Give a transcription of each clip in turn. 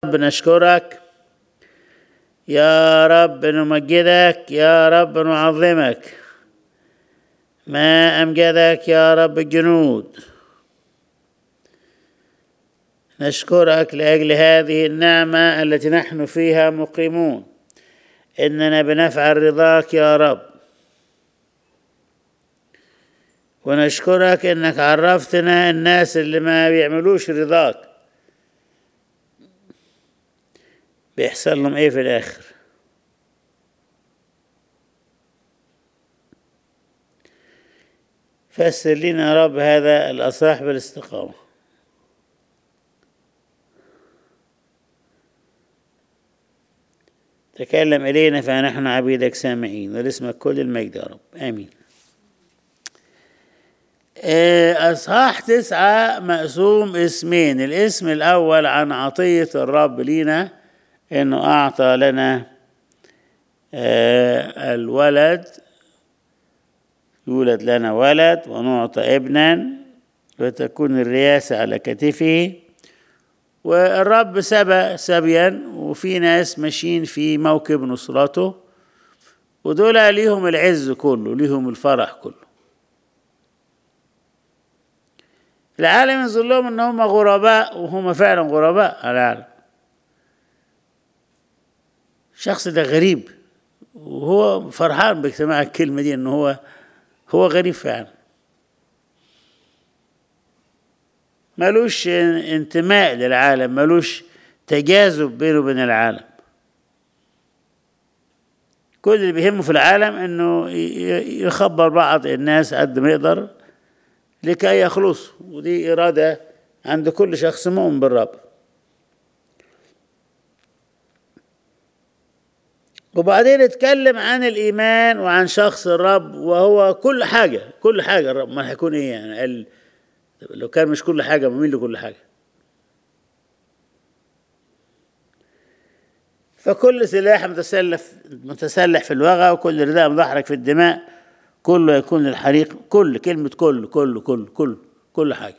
نشكرك يا رب نمجدك يا رب نعظمك ما أمجدك يا رب الجنود نشكرك لأجل هذه النعمة التي نحن فيها مقيمون إننا بنفعل رضاك يا رب ونشكرك إنك عرفتنا الناس اللي ما بيعملوش رضاك بيحصل لهم إيه في الآخر فسر لنا يا رب هذا الأصح بالاستقامة تكلم إلينا فنحن عبيدك سامعين ولاسمك كل المجد يا رب آمين أصحاح تسعة مقسوم اسمين الاسم الأول عن عطية الرب لينا إنه أعطى لنا الولد يولد لنا ولد ونعطى ابنا وتكون الرياسة على كتفه والرب سبى سبيا وفي ناس ماشيين في موكب نصرته ودول ليهم العز كله ليهم الفرح كله العالم يظن لهم ان هم غرباء وهم فعلا غرباء على العالم الشخص ده غريب وهو فرحان باجتماع الكلمة دي ان هو هو غريب فعلا ملوش انتماء للعالم ملوش تجاذب بينه وبين العالم كل اللي بيهمه في العالم انه يخبر بعض الناس قد ما يقدر لكي يخلصوا ودي إرادة عند كل شخص مؤمن بالرب وبعدين اتكلم عن الإيمان وعن شخص الرب وهو كل حاجة كل حاجة الرب ما هيكون إيه يعني قال لو كان مش كل حاجة مين لكل حاجة فكل سلاح متسلف متسلح في الوغى وكل رداء مضحرك في الدماء كله يكون للحريق كل كلمة كل كل كل كل كل حاجة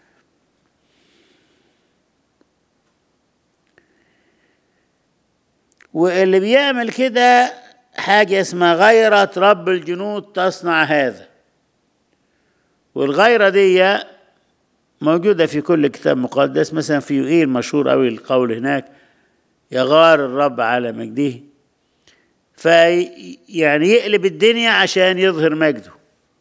واللي بيعمل كده حاجة اسمها غيرة رب الجنود تصنع هذا والغيرة دي موجودة في كل كتاب مقدس مثلا في يوئيل مشهور أوي القول هناك يغار الرب على مجده في يعني يقلب الدنيا عشان يظهر مجده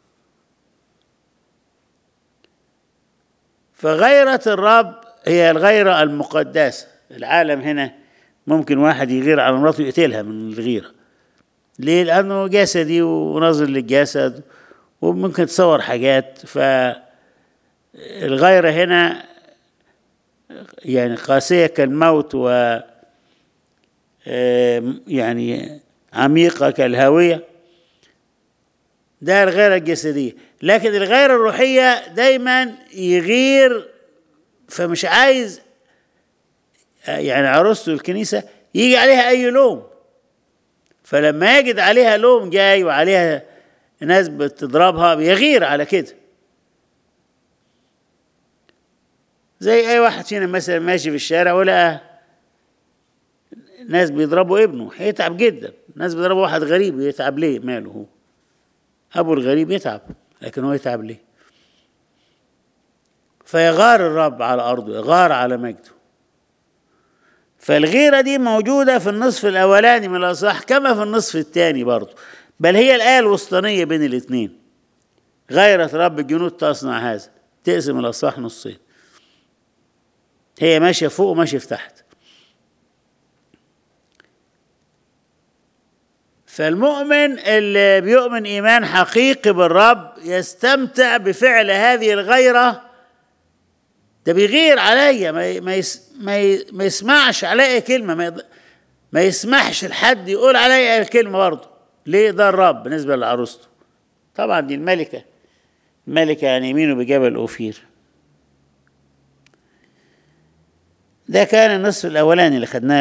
فغيرة الرب هي الغيرة المقدسة العالم هنا ممكن واحد يغير على مراته يقتلها من الغيرة ليه؟ لأنه جسدي ونظر للجسد وممكن تصور حاجات فالغيرة هنا يعني قاسية كالموت و يعني عميقة كالهاوية ده الغيرة الجسدية لكن الغيرة الروحية دايما يغير فمش عايز يعني عروسته الكنيسة يجي عليها أي لوم فلما يجد عليها لوم جاي وعليها ناس بتضربها بيغير على كده زي أي واحد فينا مثلا ماشي في الشارع ولقى ناس بيضربوا ابنه هيتعب جدا ناس بيضربوا واحد غريب يتعب ليه ماله هو ابو الغريب يتعب لكن هو يتعب ليه فيغار الرب على ارضه يغار على مجده فالغيرة دي موجودة في النصف الأولاني من الأصح كما في النصف الثاني برضه بل هي الآية الوسطانية بين الاثنين غيرة رب الجنود تصنع هذا تقسم الأصح نصين هي ماشية فوق وماشية في تحت فالمؤمن اللي بيؤمن ايمان حقيقي بالرب يستمتع بفعل هذه الغيره ده بيغير عليا ما ما ما, ما يسمعش عليا كلمه ما, ما يسمحش لحد يقول عليا الكلمه برضه ليه ده الرب بالنسبه لعروسته طبعا دي الملكه الملكه عن يمينه بجبل اوفير ده كان النصف الاولاني اللي خدناه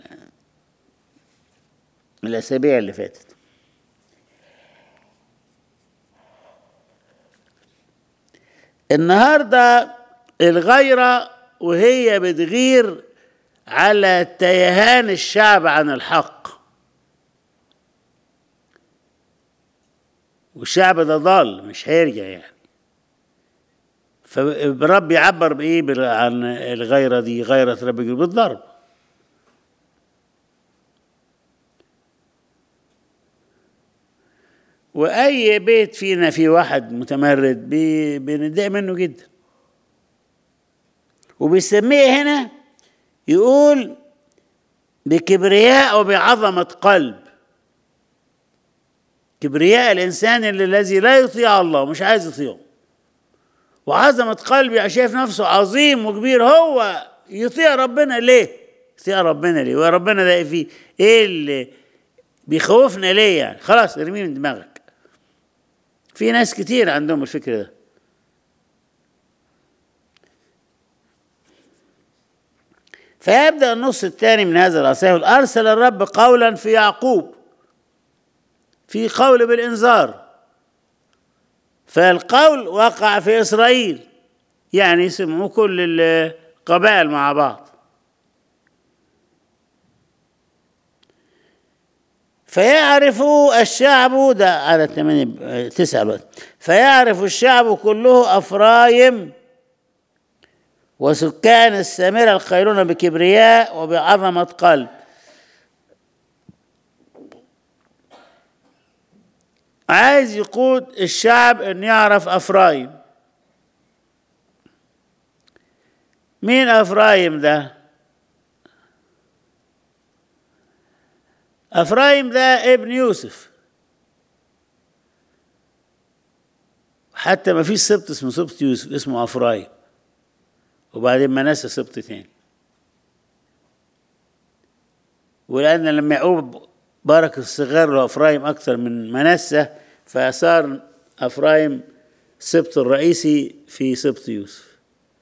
الأسابيع اللي فاتت النهاردة الغيرة وهي بتغير على تيهان الشعب عن الحق والشعب ده ضال مش هيرجع يعني فالرب يعبر بايه بال- عن الغيره دي غيره رب يقول بالضرب واي بيت فينا فيه واحد متمرد بي- بنتضايق منه جدا وبيسميه هنا يقول بكبرياء وبعظمه قلب كبرياء الانسان اللي الذي لا يطيع الله ومش عايز يطيعه وعظمه قلب يعني شايف نفسه عظيم وكبير هو يطيع ربنا ليه؟ يطيع ربنا ليه؟ وربنا ده فيه ايه اللي بيخوفنا ليه يعني؟ خلاص ارميه من دماغك. في ناس كتير عندهم الفكر ده. فيبدأ النص الثاني من هذا الأصحاح أرسل الرب قولا في يعقوب في قول بالإنذار فالقول وقع في إسرائيل يعني سمعوا كل القبائل مع بعض فيعرف الشعب ده على ثمانية تسعة الوقت فيعرف الشعب كله أفرايم وسكان السامرة الخيرون بكبرياء وبعظمة قلب عايز يقود الشعب ان يعرف افرايم مين افرايم ده افرايم ده ابن يوسف حتى ما فيش سبط اسمه سبط يوسف اسمه افرايم وبعدين منسى سبط تاني ولأن لما يعقوب بارك الصغار لأفرايم أكثر من منسى فصار أفرايم السبط الرئيسي في سبط يوسف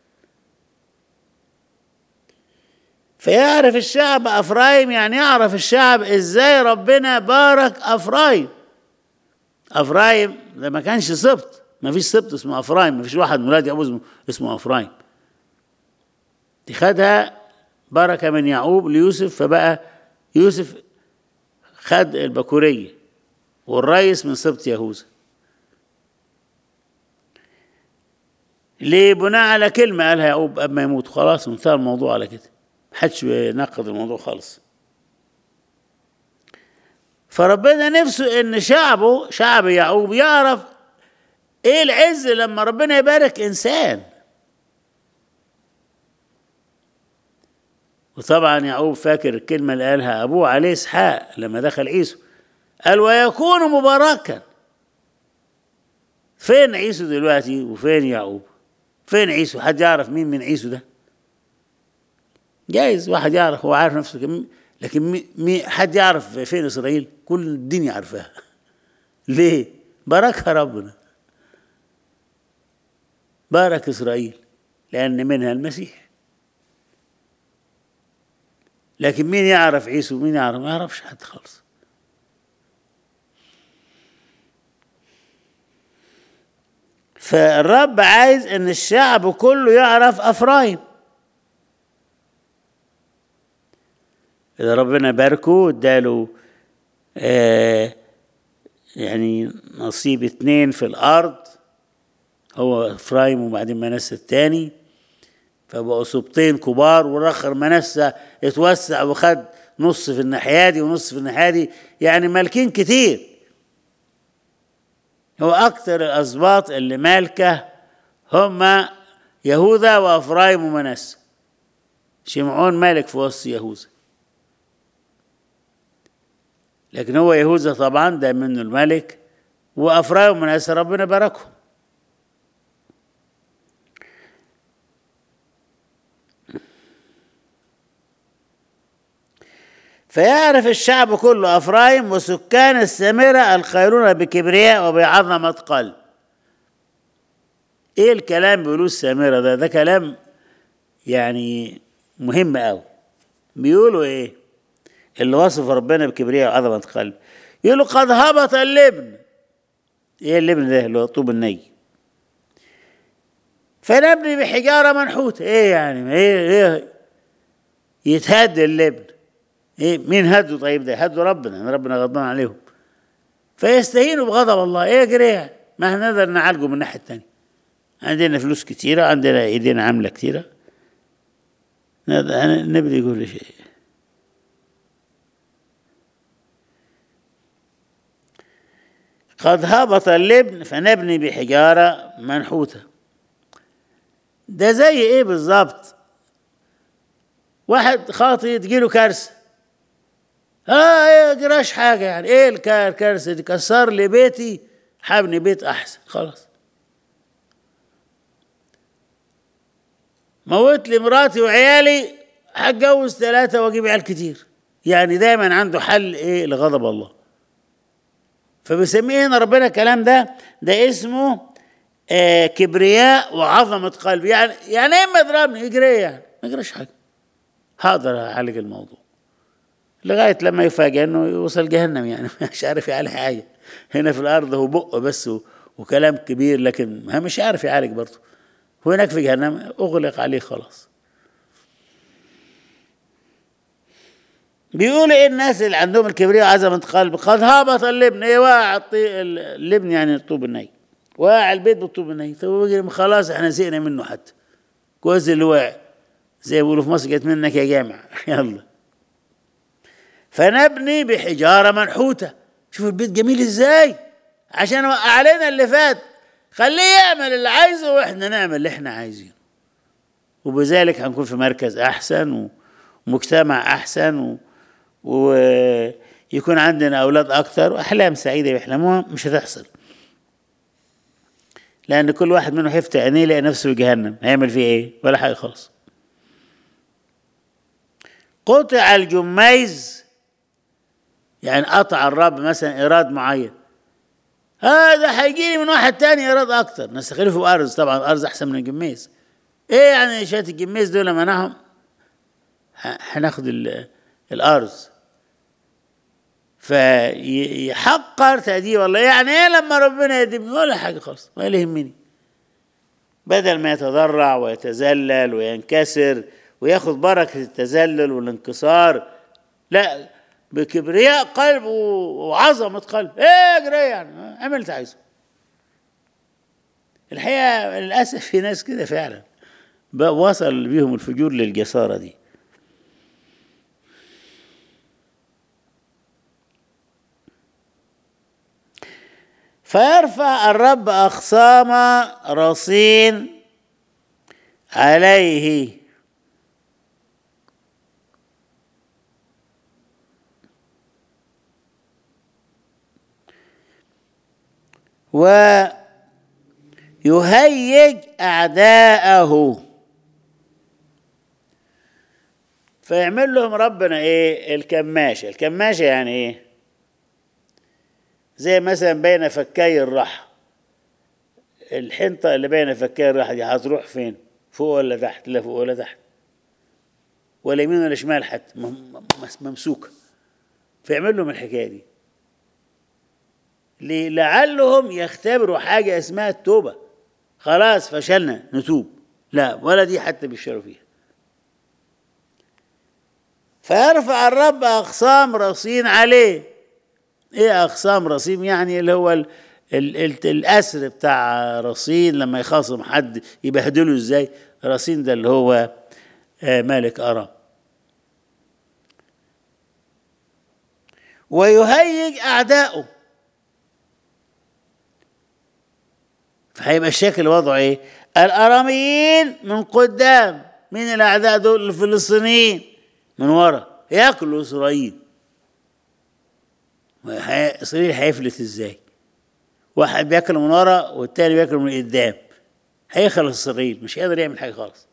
فيعرف الشعب أفرايم يعني يعرف الشعب إزاي ربنا بارك أفرايم أفرايم ده ما كانش سبط ما فيش سبط اسمه أفرايم ما فيش واحد من ولاد يعقوب اسمه أفرايم دي خدها بركة من يعقوب ليوسف فبقى يوسف خد البكورية والرئيس من سبط يهوذا ليه بناء على كلمة قالها يعقوب قبل ما يموت خلاص انتهى الموضوع على كده محدش بينقض الموضوع خالص فربنا نفسه ان شعبه شعب يعقوب يعرف ايه العز لما ربنا يبارك انسان وطبعا يعقوب فاكر الكلمة اللي قالها أبوه عليه إسحاق لما دخل عيسو قال ويكون مباركا فين عيسو دلوقتي وفين يعقوب فين عيسو حد يعرف مين من عيسو ده جايز واحد يعرف هو عارف نفسه كم لكن مي مي حد يعرف فين إسرائيل كل الدنيا عارفاها ليه باركها ربنا بارك إسرائيل لأن منها المسيح لكن مين يعرف عيسو مين يعرف ما يعرفش حد خالص فالرب عايز ان الشعب كله يعرف افرايم اذا ربنا باركه اداله آه يعني نصيب اتنين في الارض هو افرايم وبعدين منسى التاني فبقوا سبطين كبار والاخر منسى اتوسع وخد نص في الناحيه دي ونص في الناحيه دي يعني مالكين كتير هو اكتر الاسباط اللي مالكه هم يهوذا وافرايم ومنسى شمعون مالك في وسط يهوذا لكن هو يهوذا طبعا ده منه الملك وافرايم ومنسى ربنا باركهم فيعرف الشعب كله أفرايم وسكان السامرة الخيرون بكبرياء وبعظمة قلب ايه الكلام بيقولوه السامرة ده ده كلام يعني مهم قوي بيقولوا ايه اللي وصف ربنا بكبرياء وعظمة قلب يقولوا قد هبط اللبن ايه اللبن ده اللي هو الطوب الني فنبني بحجارة منحوتة ايه يعني ايه ايه يتهد اللبن ايه مين هدوا طيب ده هدوا ربنا يعني ربنا غضبان عليهم فيستهينوا بغضب الله ايه جري يعني ما نقدر نعالجه من الناحيه الثانيه عندنا فلوس كتيره عندنا ايدينا عامله كتيره النبي يقول شيء قد هبط اللبن فنبني بحجارة منحوتة ده زي ايه بالظبط واحد خاطي تجيله كارثة اه ايه جراش حاجة يعني ايه الكارثة دي كسر لي بيتي حبني بيت احسن خلاص موت لي مراتي وعيالي هتجوز ثلاثة واجيب عيال كتير يعني دايما عنده حل ايه لغضب الله فبيسميه هنا ربنا الكلام ده ده اسمه آه كبرياء وعظمة قلب يعني يعني ايه ما يضربني يجري يعني ما يجريش حاجة هقدر اعالج الموضوع لغاية لما يفاجئ انه يوصل جهنم يعني مش عارف يعالج حاجة هنا في الارض هو بق بس وكلام كبير لكن مش عارف يعالج برضه وهناك في جهنم اغلق عليه خلاص بيقول ايه الناس اللي عندهم الكبرياء وعزمة قلب قد هبط اللبن ايه واقع اللبن يعني الطوب الني واقع البيت بالطوب الني طب خلاص احنا زهقنا منه حتى كويس اللي واقع زي ما بيقولوا في مصر جت منك يا جامع يلا فنبني بحجارة منحوتة شوف البيت جميل ازاي عشان وقع علينا اللي فات خليه يعمل اللي عايزه واحنا نعمل اللي احنا عايزينه وبذلك هنكون في مركز احسن ومجتمع احسن و... ويكون عندنا اولاد اكثر واحلام سعيده يحلموها مش هتحصل لان كل واحد منهم هيفتح عينيه يلاقي نفسه في جهنم هيعمل فيه ايه ولا حاجه خالص قطع الجميز يعني قطع الرب مثلا ايراد معين هذا آه هيجي لي من واحد تاني ايراد اكتر نستخلفه في ارز طبعا الارز احسن من الجميز ايه يعني شويه الجميز دول منعهم هناخد الارز فيحقر تأديب الله يعني ايه لما ربنا يديني ولا حاجه خالص ولا يهمني بدل ما يتضرع ويتذلل وينكسر وياخد بركه التذلل والانكسار لا بكبرياء قلب وعظمه قلب ايه اجري يعني اعمل اللي عايزه الحقيقه للاسف في ناس كده فعلا وصل بيهم الفجور للجساره دي فيرفع الرب أخصام رصين عليه ويهيج أعداءه فيعمل لهم ربنا ايه الكماشة الكماشة يعني ايه زي مثلا بين فكي الرحى الحنطة اللي بين فكي الرحى دي هتروح فين فوق ولا تحت لا فوق ولا تحت ولا يمين ولا شمال حتى ممسوكة فيعمل لهم الحكاية دي لعلهم يختبروا حاجة اسمها التوبة خلاص فشلنا نتوب لا ولا دي حتى بيشتروا فيها فيرفع الرب أقسام رصين عليه ايه اقسام رصين يعني اللي هو ال ال ال الاسر بتاع رصين لما يخاصم حد يبهدله ازاي رصين ده اللي هو آه ملك ارم ويهيج اعدائه فهيبقى الشكل وضعه ايه الاراميين من قدام مين الاعداء دول الفلسطينيين من ورا ياكلوا اسرائيل اسرائيل هيفلت ازاي واحد بياكل من ورا والتاني بياكل من قدام هيخلص اسرائيل مش هيقدر يعمل حاجه خالص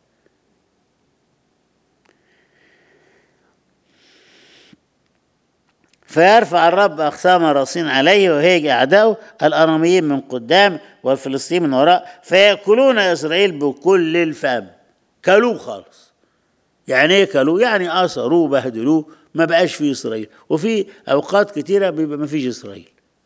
فيرفع الرب أقسام راسين عليه وهيج أعداؤه الأراميين من قدام والفلسطينيين من وراء فيأكلون إسرائيل بكل الفم كلوه خالص يعني إيه كلوه؟ يعني أسروه بهدلوه ما بقاش في إسرائيل وفي أوقات كتيرة بيبقى ما فيش إسرائيل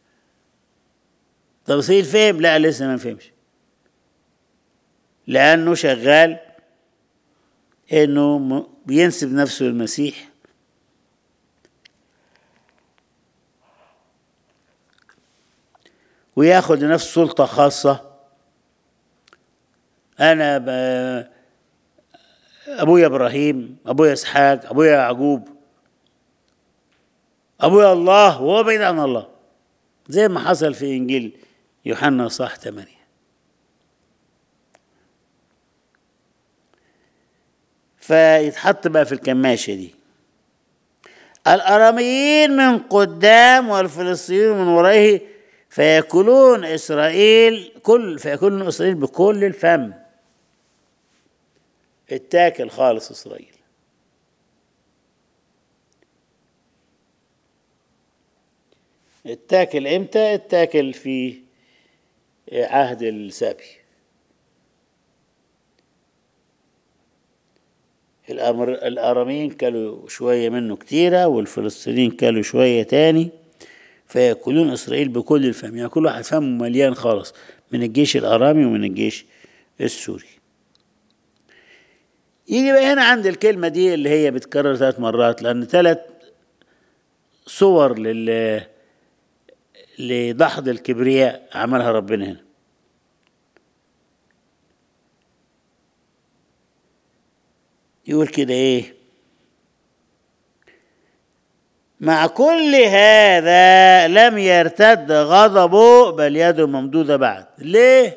طب إسرائيل فهم؟ لا لسه ما فهمش لأنه شغال إنه بينسب نفسه للمسيح وياخد لنفسه سلطة خاصة أنا ب... أبويا إبراهيم أبويا إسحاق أبويا يعقوب أبويا الله وهو بعيد عن الله زي ما حصل في إنجيل يوحنا صح 8 فيتحط بقى في الكماشة دي الأراميين من قدام والفلسطينيون من ورائه فيأكلون إسرائيل كل فيأكلون إسرائيل بكل الفم اتاكل خالص إسرائيل اتاكل امتى اتاكل في عهد السبي الأمر الأراميين كلوا شوية منه كتيرة والفلسطينيين كلوا شوية تاني فيأكلون إسرائيل بكل الفم يعني كل واحد فمه مليان خالص من الجيش الأرامي ومن الجيش السوري يجي بقى هنا عند الكلمة دي اللي هي بتكرر ثلاث مرات لأن ثلاث صور لل لدحض الكبرياء عملها ربنا هنا يقول كده ايه مع كل هذا لم يرتد غضبه بل يده ممدودة بعد ليه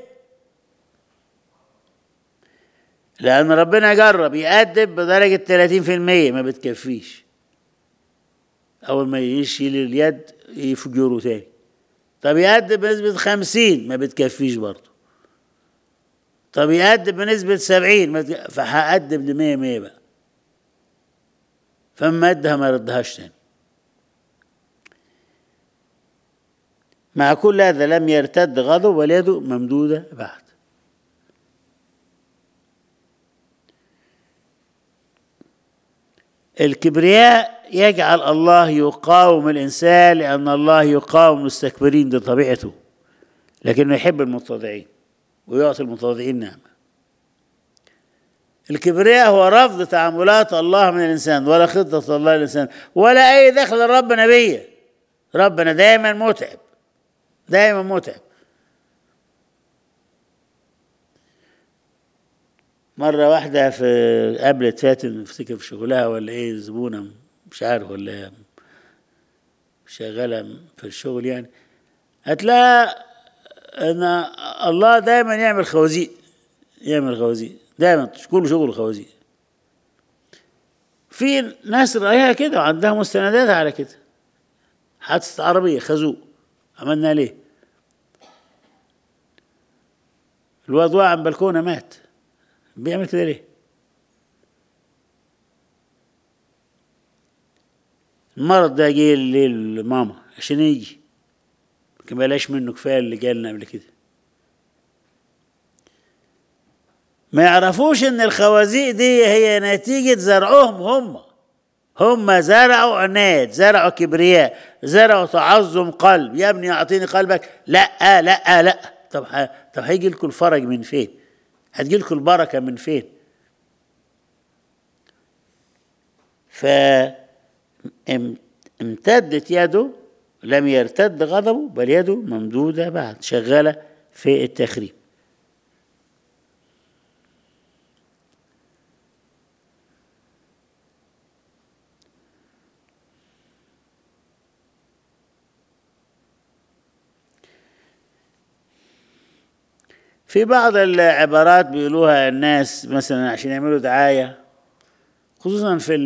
لأن ربنا جرب يأدب بدرجة 30% ما بتكفيش أول ما يشيل اليد يفجره تاني طب يأدب بنسبة 50 ما بتكفيش برضه طب يأدب بنسبة 70 ما بتك... فهأدب ل 100 100 بقى فما ادها ما ردهاش تاني مع كل هذا لم يرتد غضب واليد ممدودة بعد الكبرياء يجعل الله يقاوم الإنسان لأن الله يقاوم المستكبرين دي طبيعته لكنه يحب المتواضعين ويعطي المتواضعين نعمة الكبرياء هو رفض تعاملات الله من الإنسان ولا خطة الله للإنسان ولا أي دخل الرب نبيه ربنا دائما متعب دائما متعب مرة واحدة في قابلت فاتن افتكر في شغلها ولا ايه زبونة مش عارف ولا شغالة في الشغل يعني قالت لها ان الله دايما يعمل خوازيق يعمل خوازيق دايما كل شغل خوازيق في ناس رأيها كده وعندها مستندات على كده حادثة عربية خازوق عملنا ليه الواد وقع من بلكونة مات بيعمل كده ليه المرض ده جه للماما عشان يجي ما بلاش منه كفايه اللي جالنا قبل كده ما يعرفوش ان الخوازيق دي هي نتيجة زرعهم هم هم زرعوا عناد زرعوا كبرياء زرعوا تعظم قلب يا ابني اعطيني قلبك لا لا لا طب طب هيجي لكم الفرج من فين هتجي لكم البركة من فين فامتدت يده لم يرتد غضبه بل يده ممدودة بعد شغالة في التخريب في بعض العبارات بيقولوها الناس مثلا عشان يعملوا دعاية خصوصا في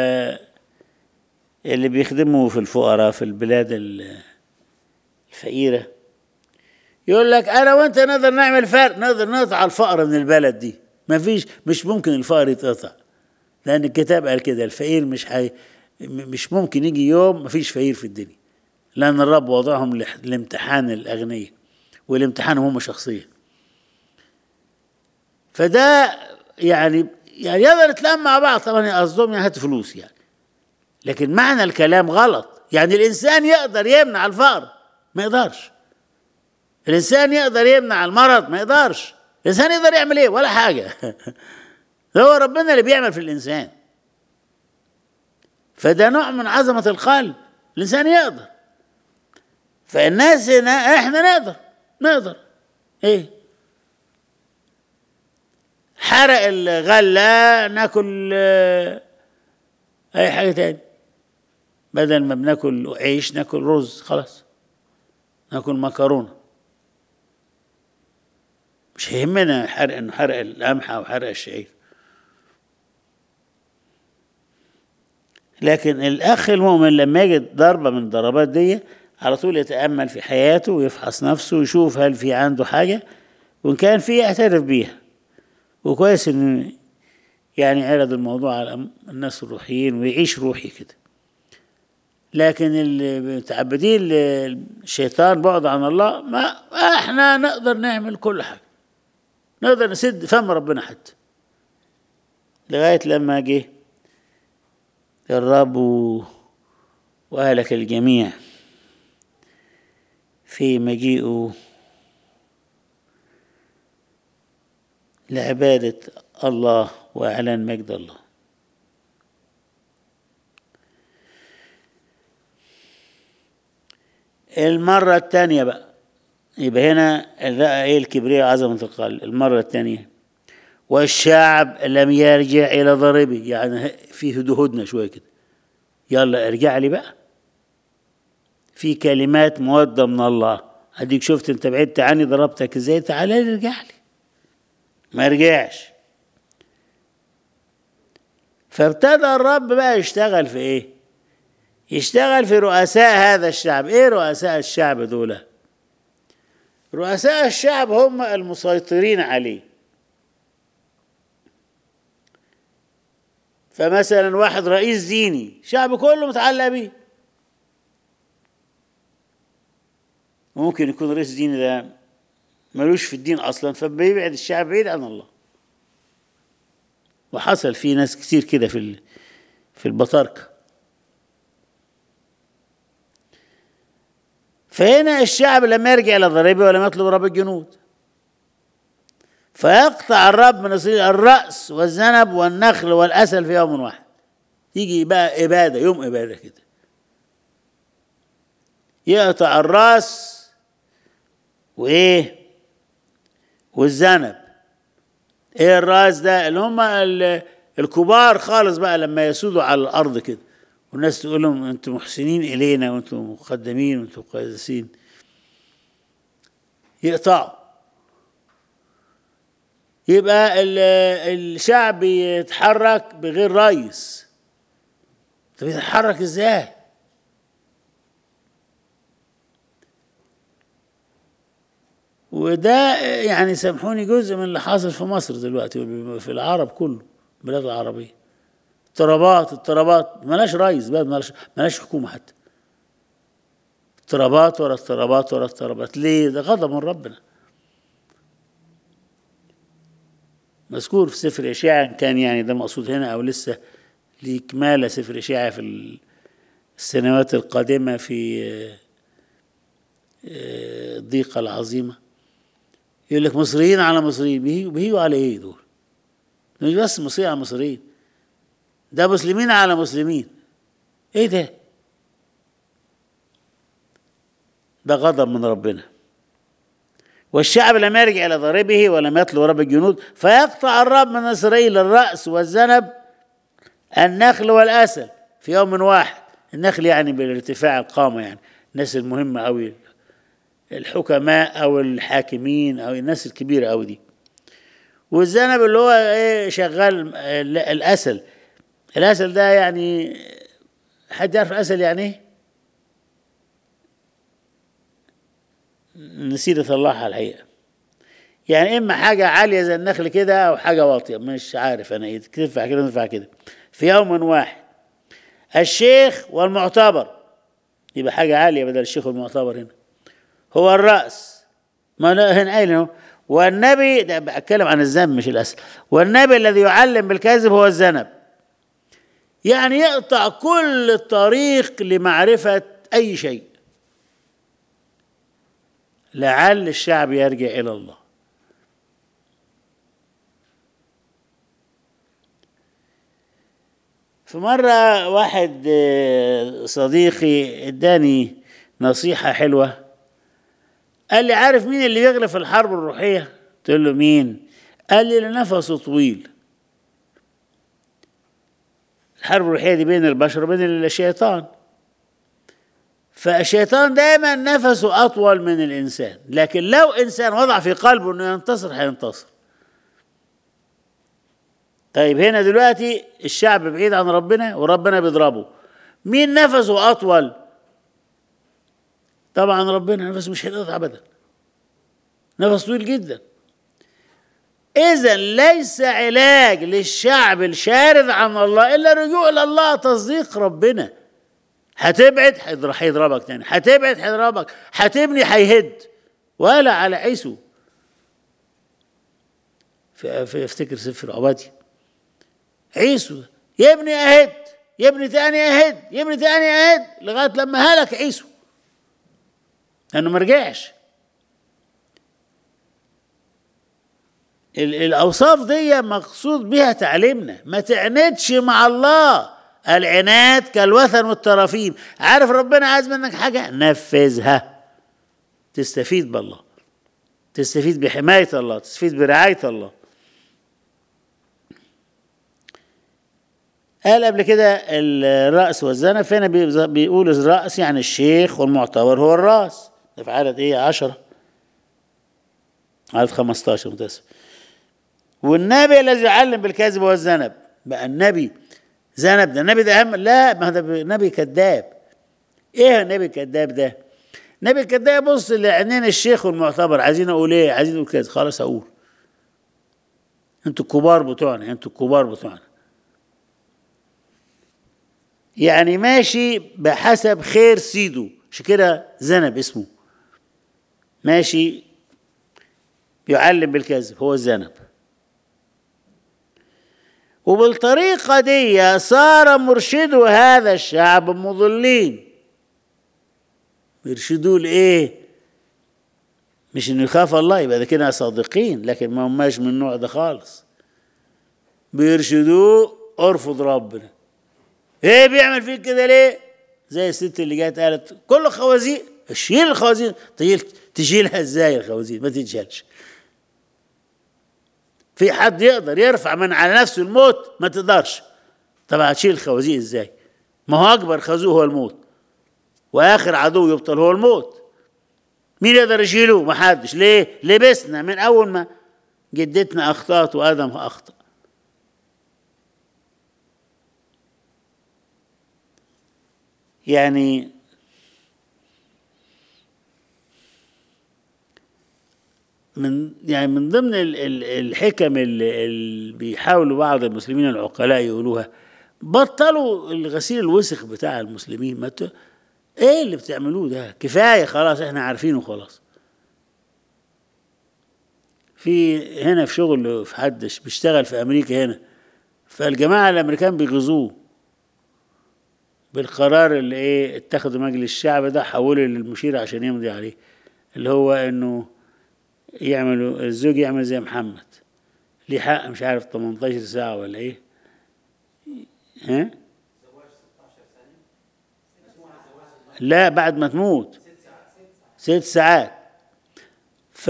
اللي بيخدموا في الفقراء في البلاد الفقيرة يقول لك أنا وأنت نقدر نعمل فرق نقدر نقطع الفقر من البلد دي ما فيش مش ممكن الفقر يتقطع لأن الكتاب قال كده الفقير مش حي مش ممكن يجي يوم ما فيش فقير في الدنيا لأن الرب وضعهم لامتحان الأغنياء والامتحان هم شخصيا فده يعني يعني يقدر نتلام مع بعض طبعا قصدهم يعني هات فلوس يعني لكن معنى الكلام غلط يعني الانسان يقدر يمنع الفقر ما يقدرش الانسان يقدر يمنع المرض ما يقدرش الانسان يقدر يعمل ايه ولا حاجه هو ربنا اللي بيعمل في الانسان فده نوع من عظمة القلب الإنسان يقدر فالناس هنا احنا نقدر نقدر ايه حرق الغلة ناكل آه، اي حاجة تاني بدل ما بناكل عيش ناكل رز خلاص ناكل مكرونة مش هيهمنا حرق انه حرق القمح او حرق الشعير لكن الاخ المؤمن لما يجد ضربه من الضربات دي على طول يتامل في حياته ويفحص نفسه ويشوف هل في عنده حاجه وان كان في يعترف بيها وكويس ان يعني عرض الموضوع على الناس الروحيين ويعيش روحي كده لكن اللي متعبدين الشيطان بعد عن الله ما احنا نقدر نعمل كل حاجه نقدر نسد فم ربنا حتى لغايه لما جه الرب وأهلك الجميع في مجيئه لعبادة الله وإعلان مجد الله المرة الثانية بقى يبقى هنا لقى ايه الكبرياء عظمة القلب المرة الثانية والشعب لم يرجع إلى ضربه يعني في هدهدنا شوية كده يلا ارجع لي بقى في كلمات مودة من الله اديك شفت انت بعدت عني ضربتك ازاي تعالى لي ارجع لي ما رجعش فابتدى الرب بقى يشتغل في ايه يشتغل في رؤساء هذا الشعب ايه رؤساء الشعب دول رؤساء الشعب هم المسيطرين عليه فمثلا واحد رئيس ديني شعب كله متعلق بيه ممكن يكون رئيس ديني ده ملوش في الدين اصلا فبيبعد الشعب بعيد عن الله وحصل في ناس كتير كده في في البطاركه فهنا الشعب لم يرجع الى ضريبه ولم يطلب رب الجنود فيقطع الرب من الرأس والذنب والنخل والأسل في يوم واحد يجي بقى إبادة يوم إبادة كده يقطع الرأس وإيه والذنب إيه الرأس ده اللي هم الكبار خالص بقى لما يسودوا على الأرض كده والناس تقول لهم أنتم محسنين إلينا وأنتم مقدمين وأنتم قدسين يقطعوا يبقى الشعب يتحرك بغير رئيس طب يتحرك ازاي وده يعني سامحوني جزء من اللي حاصل في مصر دلوقتي في العرب كله البلاد العربية اضطرابات اضطرابات ملاش رئيس بلد ملاش ملاش حكومة حتى اضطرابات ورا اضطرابات ورا اضطرابات ليه ده غضب من ربنا مذكور في سفر إشاعة كان يعني ده مقصود هنا أو لسه لإكمال سفر إشاعة في السنوات القادمة في الضيقة العظيمة يقول لك مصريين على مصريين بيهيوا على ايه دول؟ مش بس مصريين على مصريين ده مسلمين على مسلمين ايه ده؟ ده غضب من ربنا والشعب لم يرجع إلى ضربه ولم يطلب رب الجنود فيقطع الرب من إسرائيل الرأس والذنب النخل والأسل في يوم واحد النخل يعني بالارتفاع القامة يعني الناس المهمة أوي الحكماء أو الحاكمين أو الناس الكبيرة أوي دي والذنب اللي هو إيه شغال الأسل الأسل ده يعني حد يعرف الأسل يعني إيه؟ نسيت اطلعها الحقيقه يعني اما حاجه عاليه زي النخل كده او حاجه واطيه مش عارف انا ايه تنفع كده تنفع كده في يوم واحد الشيخ والمعتبر يبقى حاجه عاليه بدل الشيخ والمعتبر هنا هو الراس ما هنا قايل والنبي ده بتكلم عن الذنب مش الاسل والنبي الذي يعلم بالكذب هو الذنب يعني يقطع كل الطريق لمعرفه اي شيء لعل الشعب يرجع الى الله في مرة واحد آه، صديقي اداني نصيحة حلوة قال لي عارف مين اللي بيغلب في الحرب الروحية؟ قلت له مين؟ قال لي اللي نفسه طويل الحرب الروحية دي بين البشر وبين الشيطان فالشيطان دايما نفسه أطول من الإنسان لكن لو إنسان وضع في قلبه أنه ينتصر هينتصر طيب هنا دلوقتي الشعب بعيد عن ربنا وربنا بيضربه مين نفسه أطول طبعا ربنا نفسه مش هيقطع أبدا نفس طويل جدا إذا ليس علاج للشعب الشارد عن الله إلا الرجوع إلى الله تصديق ربنا هتبعد هيضر- هيضربك تاني هتبعد هيضربك هتبني هيهد ولا على عيسو في في- افتكر سفر عبادي عيسو يبني اهد يبني تاني اهد يبني تاني اهد لغايه لما هلك عيسو لانه ما رجعش ال- الاوصاف دي مقصود بها تعليمنا ما تعندش مع الله العناد كالوثن والترافيم عارف ربنا عايز منك حاجه نفذها تستفيد بالله تستفيد بحمايه الله تستفيد برعايه الله قال قبل كده الرأس والذنب فهنا بي- بيقول الرأس يعني الشيخ والمعتبر هو الرأس ده في عدد ايه عشرة عدد 15 متأسف والنبي الذي يعلم بالكذب والذنب بقى النبي ذنب ده النبي ده اهم لا ما ده نبي كذاب ايه النبي الكذاب ده النبي الكذاب بص لعينين الشيخ والمعتبر عايزين اقول ايه عايزين اقول كذا خلاص اقول انتوا الكبار بتوعنا انتوا الكبار بتوعنا يعني ماشي بحسب خير سيده عشان كده ذنب اسمه ماشي بيعلم بالكذب هو الذنب وبالطريقة دي صار مرشدو هذا الشعب مضلين يرشدوه لإيه؟ مش إنه يخاف الله يبقى ده كده صادقين لكن ما هماش من النوع ده خالص بيرشدوه ارفض ربنا ايه بيعمل فيك كده ليه؟ زي الست اللي جت قالت كله خوازيق شيل الخوازيق تشيل تشيلها ازاي الخوازيق ما تتشالش في حد يقدر يرفع من على نفسه الموت ما تقدرش طب هتشيل الخوازيق ازاي ما هو اكبر خازوق هو الموت واخر عدو يبطل هو الموت مين يقدر يشيله ما حدش ليه لبسنا من اول ما جدتنا اخطات وادم اخطا يعني من يعني من ضمن ال- ال- الحكم اللي, اللي بيحاولوا بعض المسلمين العقلاء يقولوها بطلوا الغسيل الوسخ بتاع المسلمين ما ت... ايه اللي بتعملوه ده كفايه خلاص احنا عارفينه خلاص في هنا في شغل في حد بيشتغل في امريكا هنا فالجماعه الامريكان بيغزوه بالقرار اللي ايه اتخذه مجلس الشعب ده حوله للمشير عشان يمضي عليه اللي هو انه يعملوا الزوج يعمل زي محمد ليه حق مش عارف 18 ساعة ولا ايه ها لا بعد ما تموت ست ساعات ف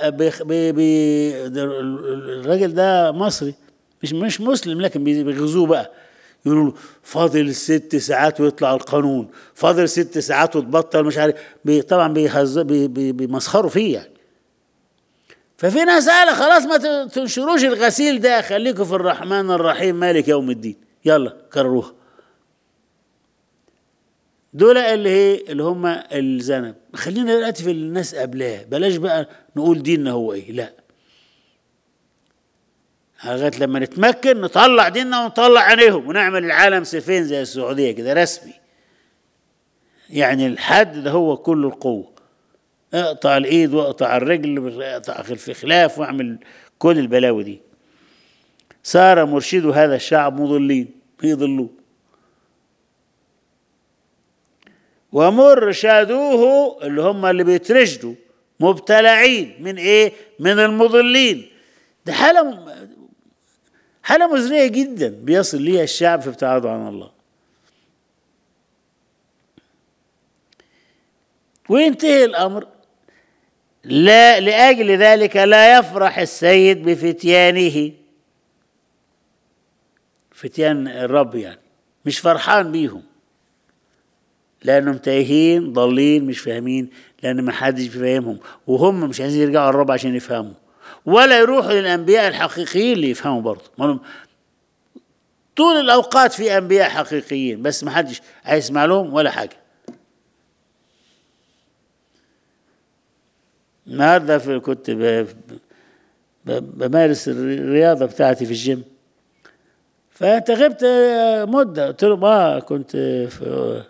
الراجل ده مصري مش مش مسلم لكن بيغزوه بقى يقولوا له فاضل ست ساعات ويطلع القانون فاضل ست ساعات وتبطل مش عارف بي طبعا بيهز بي بي بيمسخروا فيه يعني ففي ناس قال خلاص ما تنشروش الغسيل ده خليكم في الرحمن الرحيم مالك يوم الدين يلا كرروها دول اللي هي اللي هم الذنب خلينا دلوقتي في الناس قبلها بلاش بقى نقول ديننا هو ايه لا لغايه لما نتمكن نطلع ديننا ونطلع عينيهم ونعمل العالم سيفين زي السعوديه كده رسمي يعني الحد ده هو كل القوه اقطع الايد واقطع الرجل اقطع في خلاف واعمل كل البلاوي دي صار مرشد هذا الشعب مضلين يضلوه ومرشدوه اللي هم اللي بيترشدوا مبتلعين من ايه من المضلين ده حاله حالة مزرية جدا بيصل ليها الشعب في ابتعاده عن الله وينتهي الأمر لا لأجل ذلك لا يفرح السيد بفتيانه فتيان الرب يعني مش فرحان بيهم لانهم تايهين ضالين مش فاهمين لان ما حدش بيفهمهم وهم مش عايزين يرجعوا للرب عشان يفهموا ولا يروحوا للانبياء الحقيقيين اللي يفهموا برضه طول الاوقات في انبياء حقيقيين بس ما حدش هيسمع لهم ولا حاجه النهارده في كنت بمارس الرياضه بتاعتي في الجيم فانت غبت مده قلت له ما كنت في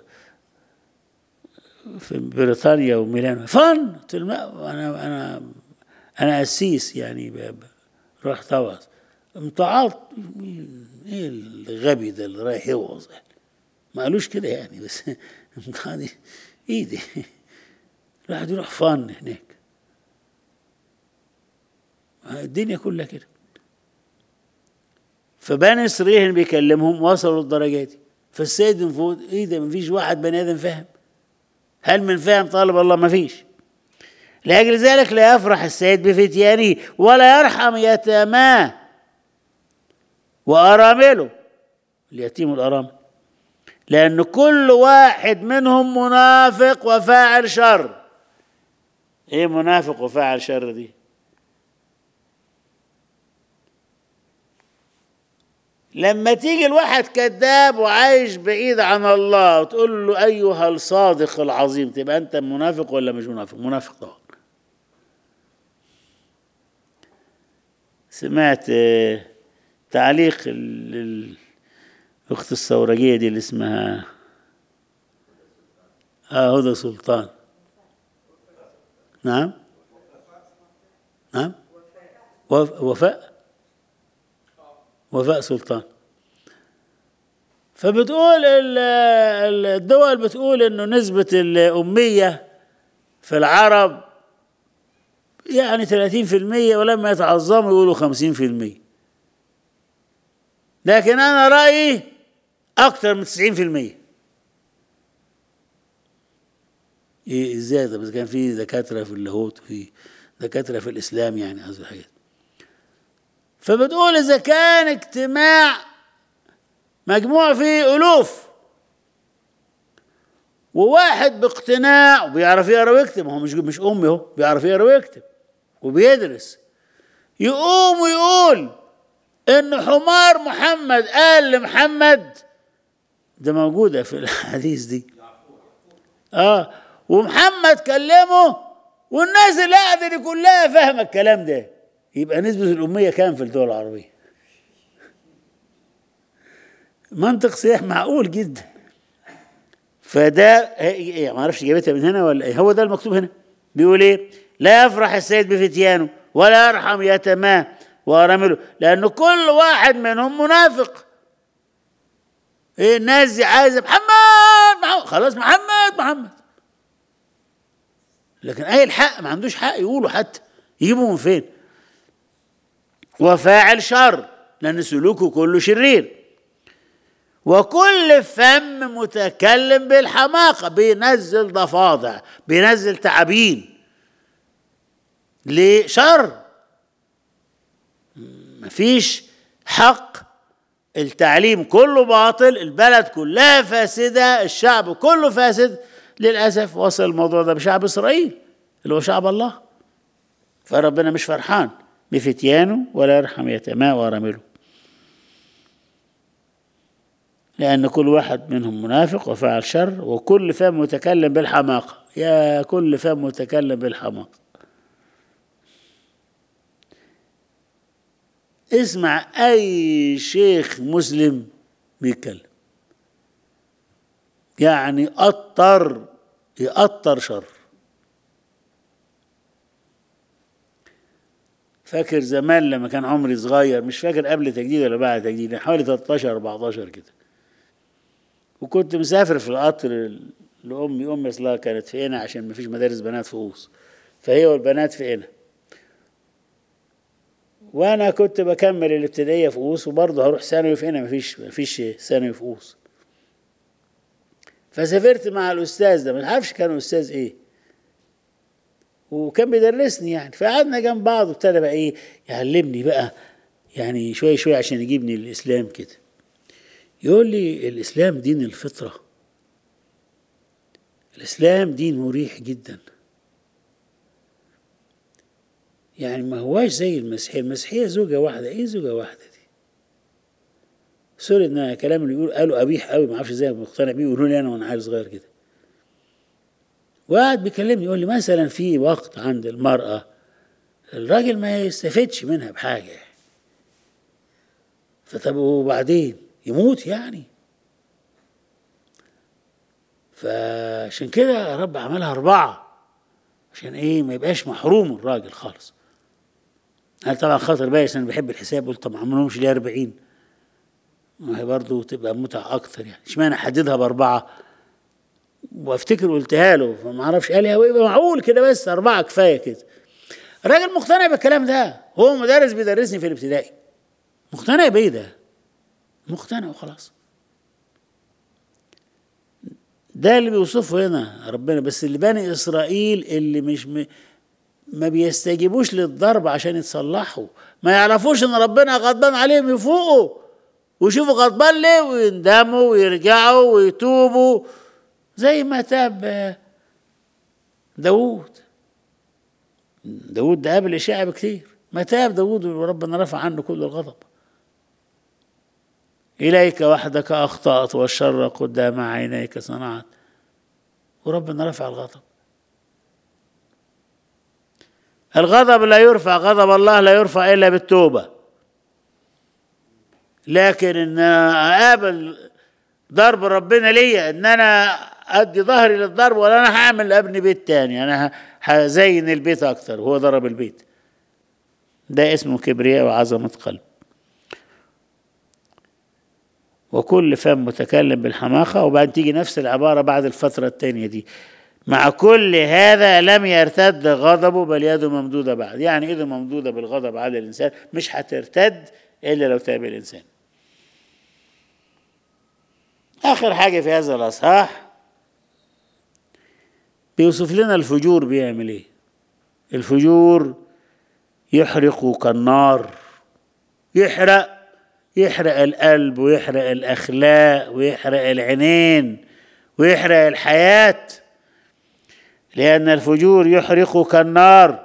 في بريطانيا وميلانو فن قلت له لا انا انا انا قسيس يعني رحت طوعت امتعضت ايه الغبي ده اللي رايح يوعظ ما قالوش كده يعني بس امتعضي ايدي الواحد يروح فن هناك الدنيا كلها كده فبني اسرائيل بيكلمهم وصلوا للدرجه دي فالسيد من فوق ايه ده مفيش واحد بني ادم فاهم هل من فاهم طالب الله مفيش لاجل ذلك لا يفرح السيد بفتيانه ولا يرحم يتاماه وارامله اليتيم والارامل لان كل واحد منهم منافق وفاعل شر ايه منافق وفاعل شر دي لما تيجي الواحد كذاب وعايش بعيد عن الله وتقول له ايها الصادق العظيم تبقى انت منافق ولا مش منافق منافق طبعا سمعت تعليق الاخت الثورجيه دي اللي اسمها اه هدى سلطان نعم نعم وفاء وفاء سلطان فبتقول الدول بتقول انه نسبة الأمية في العرب يعني 30% ولما يتعظموا يقولوا 50% لكن أنا رأيي أكثر من 90% إيه ازاي ده بس كان في دكاترة في اللاهوت وفي دكاترة في الإسلام يعني هذه الحاجات فبتقول إذا كان اجتماع مجموع فيه ألوف وواحد باقتناع وبيعرف يقرا ويكتب هو مش مش أمي هو بيعرف يقرا ويكتب وبيدرس يقوم ويقول إن حمار محمد قال لمحمد ده موجودة في الحديث دي اه ومحمد كلمه والناس اللي قاعدة دي كلها فاهمة الكلام ده يبقى نسبة الأمية كام في الدول العربية؟ منطق صحيح معقول جدا فده ما اعرفش جابتها من هنا ولا ايه هو ده المكتوب هنا بيقول ايه لا يفرح السيد بفتيانه ولا يرحم يتماه وارامله لان كل واحد منهم منافق ايه الناس دي عايزه محمد محمد خلاص محمد محمد لكن اي الحق ما عندوش حق يقولوا حتى يجيبوا من فين وفاعل شر لان سلوكه كله شرير وكل فم متكلم بالحماقة بينزل ضفادع بينزل تعابين لشر مفيش حق التعليم كله باطل البلد كلها فاسدة الشعب كله فاسد للأسف وصل الموضوع ده بشعب إسرائيل اللي هو شعب الله فربنا مش فرحان بفتيانه ولا يرحم يتماه ورمله لأن كل واحد منهم منافق وفعل شر وكل فم متكلم بالحماقة يا كل فم متكلم بالحماقة اسمع أي شيخ مسلم بيتكلم يعني أطر يأطر شر فاكر زمان لما كان عمري صغير مش فاكر قبل تجديد ولا بعد تجديد حوالي 13 14 كده وكنت مسافر في القطر لأمي أمي أصلها كانت في هنا عشان ما فيش مدارس بنات في قوس فهي والبنات في هنا وانا كنت بكمل الابتدائيه في قوس وبرضه هروح ثانوي في هنا مفيش مفيش ثانوي في قوس فسافرت مع الاستاذ ده ما اعرفش كان استاذ ايه وكان بيدرسني يعني فقعدنا جنب بعض وابتدى بقى ايه يعلمني بقى يعني شويه شويه عشان يجيبني الاسلام كده يقول لي الاسلام دين الفطره الاسلام دين مريح جدا يعني ما هواش زي المسيحيه المسيحيه زوجه واحده ايه زوجه واحده دي سوري ان كلام اللي يقول قالوا قبيح قوي ما اعرفش ازاي مقتنع بيه يقولوا لي انا وانا عيل صغير كده وقعد بيكلمني يقول لي مثلا في وقت عند المراه الراجل ما يستفدش منها بحاجه يعني فطب وبعدين يموت يعني فعشان كده رب عملها أربعة عشان إيه ما يبقاش محروم الراجل خالص أنا طبعا خاطر بايس أنا بحب الحساب قلت طب ما عملهمش ليه 40 ما هي برضه تبقى متعة أكتر يعني اشمعنى حددها بأربعة وافتكر قلتها له فما اعرفش قال يبقى معقول كده بس أربعة كفاية كده الراجل مقتنع بالكلام ده هو مدرس بيدرسني في الابتدائي مقتنع بيه ده مقتنع وخلاص ده اللي بيوصفه هنا ربنا بس اللي بني اسرائيل اللي مش م... ما بيستجيبوش للضرب عشان يتصلحوا ما يعرفوش ان ربنا غضبان عليهم يفوقوا ويشوفوا غضبان ليه ويندموا ويرجعوا ويتوبوا زي ما تاب داوود داوود ده قابل إشاعة بكتير ما تاب داوود وربنا رفع عنه كل الغضب إليك وحدك أخطأت والشر قدام عينيك صنعت وربنا رفع الغضب الغضب لا يرفع غضب الله لا يرفع إلا بالتوبة لكن إن أقابل ضرب ربنا ليا إن أنا أدي ظهري للضرب ولا أنا هعمل أبني بيت تاني أنا هزين البيت أكتر هو ضرب البيت ده اسمه كبرياء وعظمة قلب وكل فم متكلم بالحماقة وبعدين تيجي نفس العبارة بعد الفترة التانية دي مع كل هذا لم يرتد غضبه بل يده ممدودة بعد يعني يده ممدودة بالغضب على الإنسان مش هترتد إلا لو تاب الإنسان آخر حاجة في هذا الأصحاح بيوصف لنا الفجور بيعمل إيه الفجور يحرق كالنار يحرق يحرق القلب ويحرق الأخلاق ويحرق العينين ويحرق الحياة لأن الفجور يحرق كالنار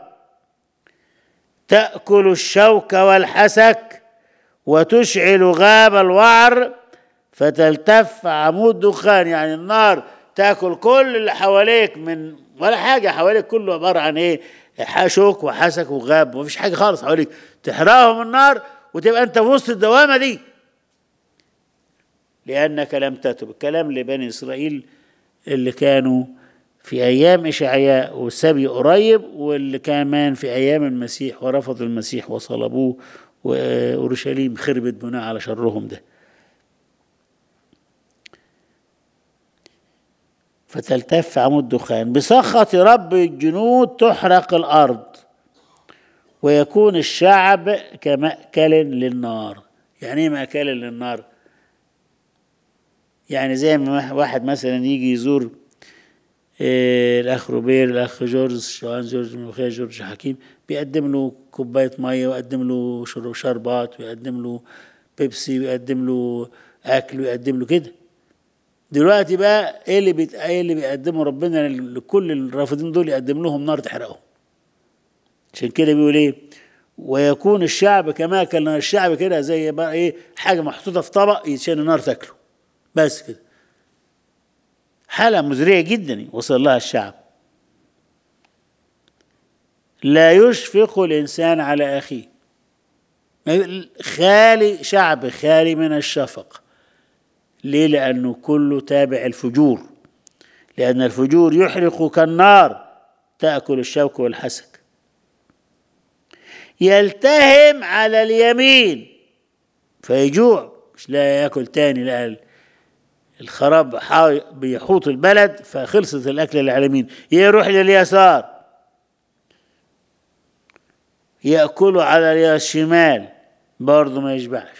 تأكل الشوك والحسك وتشعل غاب الوعر فتلتف عمود دخان يعني النار تاكل كل اللي حواليك من ولا حاجه حواليك كله عباره عن ايه شوك وحسك وغاب مفيش حاجه خالص حواليك تحرقهم النار وتبقى انت في وسط الدوامه دي لانك لم تتب الكلام لبني اسرائيل اللي كانوا في ايام اشعياء والسبي قريب واللي كمان في ايام المسيح ورفضوا المسيح وصلبوه واورشليم خربت بناء على شرهم ده فتلتف عمود دخان بسخط رب الجنود تحرق الارض ويكون الشعب كمأكل للنار يعني ايه مأكل للنار يعني زي ما واحد مثلا يجي يزور إيه الاخ روبير الاخ جورج شوان جورج ملوخيه جورج حكيم بيقدم له كوبايه ميه ويقدم له شربات ويقدم له بيبسي ويقدم له اكل ويقدم له كده دلوقتي بقى ايه اللي بيت... ايه اللي بيقدمه ربنا لكل الرافضين دول يقدم لهم نار تحرقهم عشان كده بيقول ايه ويكون الشعب كما كان الشعب كده زي بقى ايه حاجه محطوطه في طبق يتشان النار تاكله بس كده حاله مزريه جدا وصل لها الشعب لا يشفق الانسان على اخيه خالي شعب خالي من الشفقه ليه لأنه كله تابع الفجور لأن الفجور يحرق كالنار تأكل الشوك والحسك يلتهم على اليمين فيجوع مش لا ياكل تاني لا الخراب بيحوط البلد فخلصت الأكل اللي على اليمين يروح لليسار يأكله على الشمال برضه ما يشبعش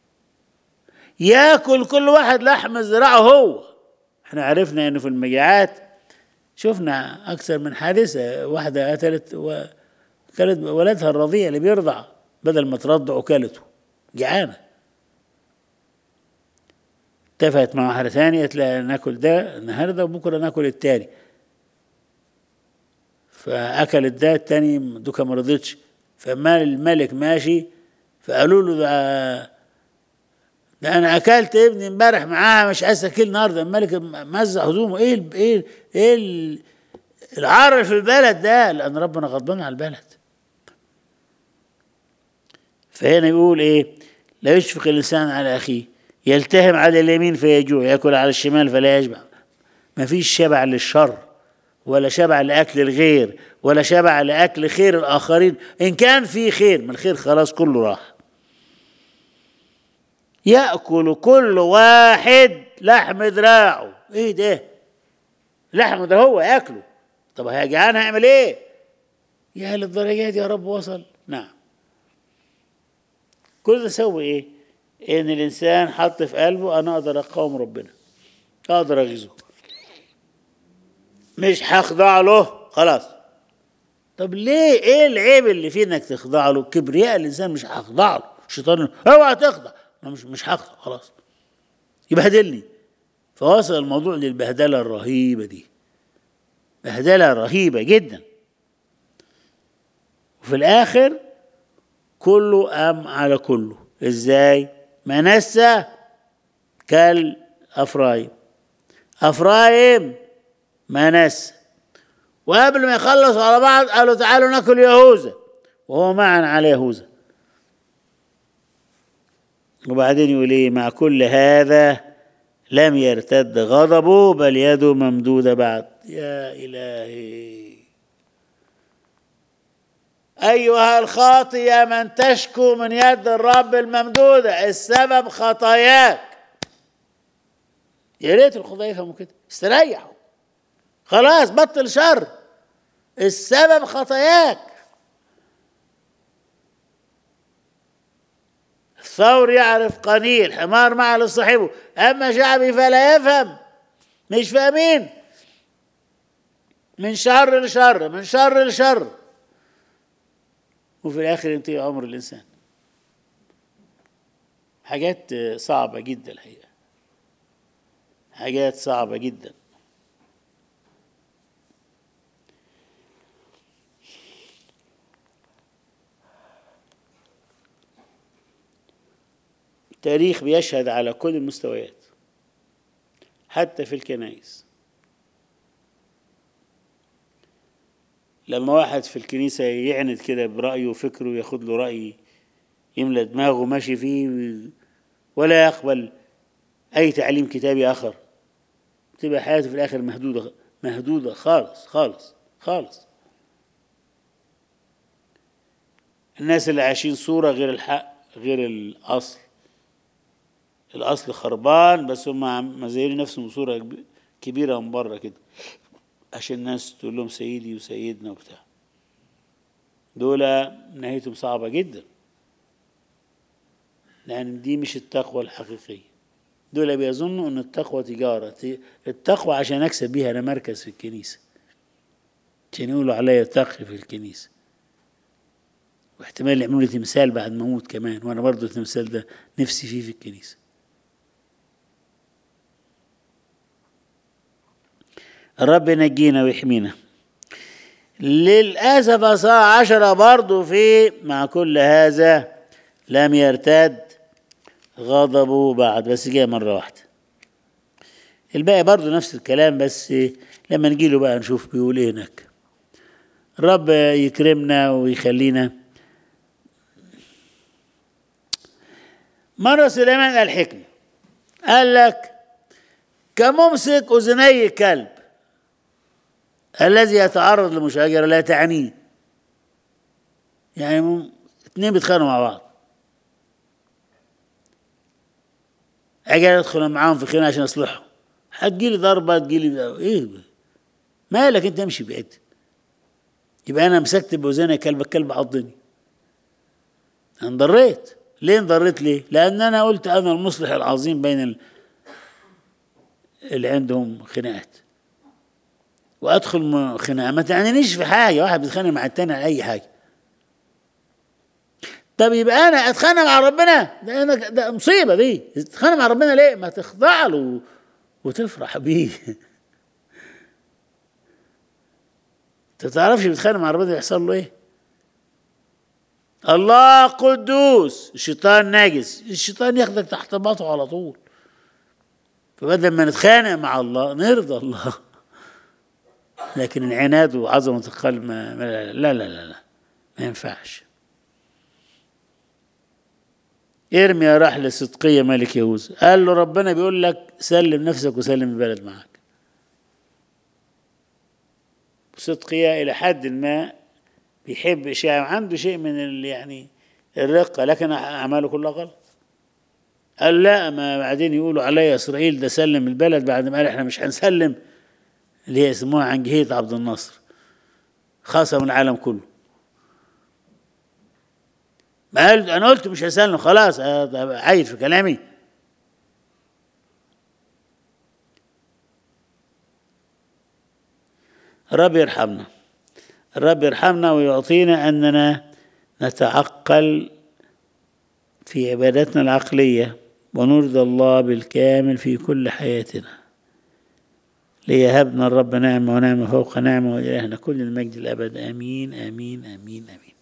ياكل كل واحد لحم ذراعه هو احنا عرفنا انه في المجاعات شفنا اكثر من حادثه واحده قتلت وكلت ولدها الرضيع اللي بيرضع بدل ما ترضع وكلته جعانه اتفقت مع واحده ثانيه قالت لها ناكل ده النهارده وبكره ناكل التاني فاكلت ده التاني دوكا ما رضتش فما الملك ماشي فقالوا له ده ده انا اكلت ابني امبارح معاها مش عايز اكل النهارده الملك مزع هدومه ايه ال ايه ايه ال العار اللي في البلد ده لان ربنا غضبان على البلد فهنا يقول ايه لا يشفق الانسان على اخيه يلتهم على اليمين فيجوع ياكل على الشمال فلا يشبع ما فيش شبع للشر ولا شبع لاكل الغير ولا شبع لاكل خير الاخرين ان كان في خير ما الخير خلاص كله راح ياكل كل واحد لحم ذراعه ايه ده لحم ده هو ياكله طب هي جعان هيعمل ايه يا للدرجه دي يا رب وصل نعم كل ده سوي ايه ان الانسان حط في قلبه انا اقدر اقاوم ربنا اقدر اغيظه مش هخضع له خلاص طب ليه ايه العيب اللي في انك تخضع له كبرياء الانسان مش هخضع له الشيطان اوعى تخضع انا مش مش هخضع خلاص يبهدلني فوصل الموضوع للبهدله الرهيبه دي بهدله رهيبه جدا وفي الاخر كله قام على كله ازاي منسى كل افرايم افرايم منسى وقبل ما يخلصوا على بعض قالوا تعالوا ناكل يهوذا وهو معا على يهوذا وبعدين يقول ايه مع كل هذا لم يرتد غضبه بل يده ممدوده بعد يا الهي ايها الخاطي يا من تشكو من يد الرب الممدوده السبب خطاياك يا ريت الخطايا يفهموا كده استريحوا خلاص بطل شر السبب خطاياك الثور يعرف قليل حمار مع لصاحبه اما شعبي فلا يفهم مش فاهمين من شر لشر من شر لشر وفي الاخر ينتهي عمر الانسان حاجات صعبه جدا الحقيقه حاجات صعبه جدا التاريخ بيشهد على كل المستويات حتى في الكنائس لما واحد في الكنيسة يعند كده برأيه وفكره ياخد له رأي يملى دماغه ماشي فيه ولا يقبل أي تعليم كتابي آخر تبقى حياته في الآخر مهدودة مهدودة خالص خالص خالص الناس اللي عايشين صورة غير الحق غير الأصل الأصل خربان بس هم مزينين نفسهم صورة كبيرة من بره كده عشان الناس تقول لهم سيدي وسيدنا وبتاع دول نهايتهم صعبة جدا لأن دي مش التقوى الحقيقية دول بيظنوا أن التقوى تجارة التقوى عشان أكسب بيها أنا مركز في الكنيسة عشان يقولوا عليا تقي في الكنيسة واحتمال يعملوا لي تمثال بعد ما أموت كمان وأنا برضو التمثال ده نفسي فيه في الكنيسة الرب ينجينا ويحمينا للأسف أصحاح عشرة برضو في مع كل هذا لم يرتد غضبه بعد بس جاء مرة واحدة الباقي برضو نفس الكلام بس لما نجيله بقى نشوف بيقول ايه هناك الرب يكرمنا ويخلينا مرة سليمان قال حكمة قال لك كممسك أذني كلب الذي يتعرض لمشاجرة لا تعنيه يعني اتنين بيتخانقوا مع بعض اجي ادخل معاهم في خناقه عشان اصلحهم هتجيلي ضربه تجيلي ايه مالك انت امشي بعيد يبقى انا مسكت بوزاني كلب الكلب عضني انضريت ليه انضريت ليه لان انا قلت انا المصلح العظيم بين ال- اللي عندهم خناقات وادخل م- خناقه ما تعنينيش في حاجه واحد بيتخانق مع التاني على اي حاجه طب يبقى انا اتخانق مع ربنا ده انا ده مصيبه دي تتخانق مع ربنا ليه ما تخضع له وتفرح بيه انت تعرفش بيتخانق مع ربنا يحصل له ايه الله قدوس الشيطان ناجس الشيطان ياخدك تحت باطه على طول فبدل ما نتخانق مع الله نرضى الله لكن العناد وعظمة القلب ما ما- لا لا لا لا ما ينفعش ارمي يا رحلة صدقية ملك يهوذا قال له ربنا بيقول لك سلم نفسك وسلم البلد معك صدقية إلى حد ما بيحب شيء عنده شيء من ال- يعني الرقة لكن أعماله كلها غلط قال لا ما بعدين يقولوا عليا إسرائيل ده سلم البلد بعد ما قال إحنا مش هنسلم اللي هي يسموها عنجهية عبد الناصر خاصة من العالم كله ما قال أنا قلت مش هسلم خلاص آه، عايد في كلامي الرب يرحمنا الرب يرحمنا ويعطينا أننا نتعقل في عبادتنا العقلية ونرضى الله بالكامل في كل حياتنا ليهبنا الرب نعمة ونعمة فوق نعمة وإلهنا كل المجد الأبد آمين آمين آمين آمين